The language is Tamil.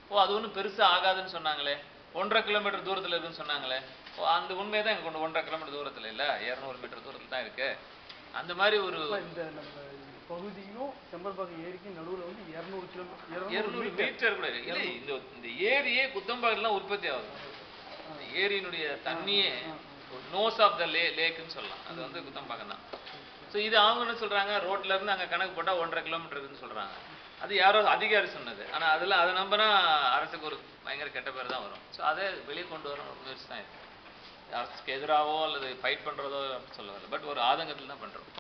ஓ அது ஒன்றும் பெருசா ஆகாதுன்னு சொன்னாங்களே ஒன்றரை கிலோமீட்டர் தூரத்துல இருக்குன்னு சொன்னாங்களே ஓ அந்த உண்மையை தான் கொண்டு ஒன்றரை கிலோமீட்டர் தூரத்துல இல்ல இரநூறு மீட்டர் தூரத்துல தான் இருக்கு அந்த மாதிரி ஒரு அப்ப இந்த நம்ம பகுதியும் செம்பல்பாக்கம் ஏரிக்கும் நடுவுல வந்து இரநூறு கிலோமீட்டர் இருநூறு மீட்டர் கூட இல்லை. இல்லை இந்த இந்த ஏரியே குத்தம்பாக்கெல்லாம் உற்பத்தி ஆகுது இந்த ஏரியினுடைய தண்ணியே நோஸ் ஆஃப் த லே லேக்குன்னு சொல்லலாம் அது வந்து குத்தம்பாக்கம் தான் ஸோ இது அவங்க என்ன சொல்றாங்க ரோட்ல இருந்து அங்க கணக்கு போட்டா ஒன்றரை கிலோமீட்டர் இருக்குன்னு சொல்றாங்க அது யாரோ அதிகாரி சொன்னது ஆனா அதுல அதை நம்பினா அரசுக்கு ஒரு பயங்கர கெட்ட பேர் தான் வரும் ஸோ அதை வெளியே கொண்டு வர ஒரு முயற்சி தான் இது அரசுக்கு எதிராவோ அல்லது ஃபைட் பண்றதோ அப்படி சொல்ல வரல பட் ஒரு ஆதங்கத்தில் தான் பண்றோம்